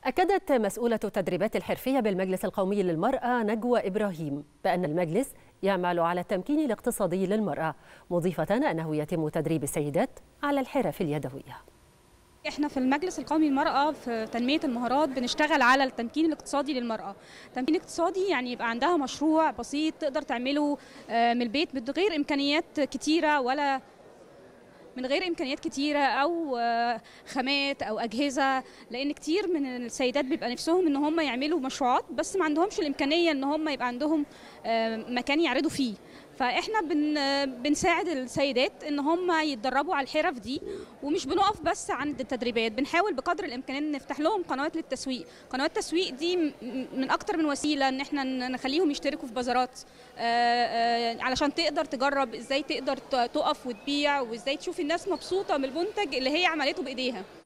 أكدت مسؤولة التدريبات الحرفية بالمجلس القومي للمرأة نجوى إبراهيم بأن المجلس يعمل على التمكين الاقتصادي للمرأة مضيفة أنه يتم تدريب السيدات على الحرف اليدوية احنا في المجلس القومي للمرأة في تنمية المهارات بنشتغل على التمكين الاقتصادي للمرأة تمكين اقتصادي يعني يبقى عندها مشروع بسيط تقدر تعمله من البيت من غير إمكانيات كتيرة ولا من غير امكانيات كتيره او خامات او اجهزه لان كتير من السيدات بيبقى نفسهم ان هم يعملوا مشروعات بس ما عندهمش الامكانيه ان هم يبقى عندهم مكان يعرضوا فيه فاحنا بن بنساعد السيدات ان هم يتدربوا على الحرف دي ومش بنقف بس عند التدريبات بنحاول بقدر الامكان نفتح لهم قنوات للتسويق قنوات التسويق دي من اكتر من وسيله ان احنا نخليهم يشتركوا في بازارات علشان تقدر تجرب ازاي تقدر تقف وتبيع وازاي تشوف الناس مبسوطه من المنتج اللي هي عملته بايديها